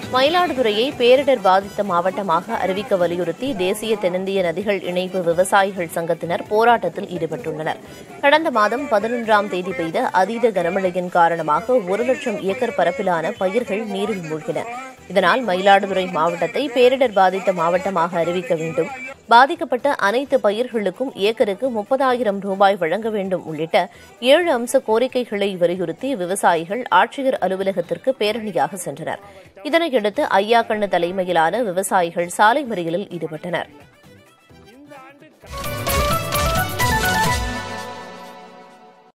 மயிலாடுதுறையை பேரிடர் பாதித்த மாவட்டமாக அறிவிக்க வலியுறுத்தி தேசிய தென்னிந்திய நதிகள் இணைப்பு விவசாயிகள் சங்கத்தினர் போராட்டத்தில் ஈடுபட்டுள்ளனர் கடந்த மாதம் பதினொன்றாம் தேதி பெய்த அதீத கனமழையின் காரணமாக ஒரு லட்சம் ஏக்கர் பரப்பிலான பயிர்கள் நீரில் மூழ்கின இதனால் மயிலாடுதுறை மாவட்டத்தை பேரிடர் பாதித்த மாவட்டமாக அறிவிக்க வேண்டும் பாதிக்கப்பட்ட அனைத்து பயிர்களுக்கும் ஏக்கருக்கு முப்பதாயிரம் ரூபாய் வழங்க வேண்டும் உள்ளிட்ட ஏழு அம்ச கோரிக்கைகளை வலியுறுத்தி விவசாயிகள் ஆட்சியர் அலுவலகத்திற்கு பேரணியாக சென்றனர் இதனையடுத்து ஐயாக்கண்ணு தலைமையிலான விவசாயிகள் சாலை மறியலில் ஈடுபட்டனர்